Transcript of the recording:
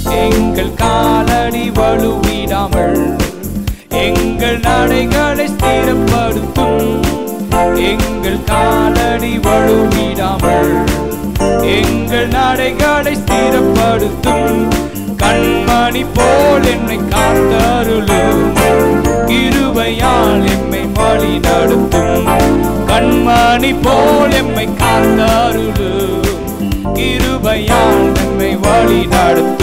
எங்கள் காலடி வலுவிடாமல் எங்கள் நடைகளை ஸ்திரப்படுத்தும் எங்கள் காலடி வலுவிடாமல் எங்கள் நடைகளை ஸ்திரப்படுத்தும் கண்மணி போல் என்னை காத்தருளும் கிருபையால் எம்மை வழி நடத்தும் கண்மணி போல் எம்மை காத்தருளும் கிருபையால் எம்மை வழி நடத்தும்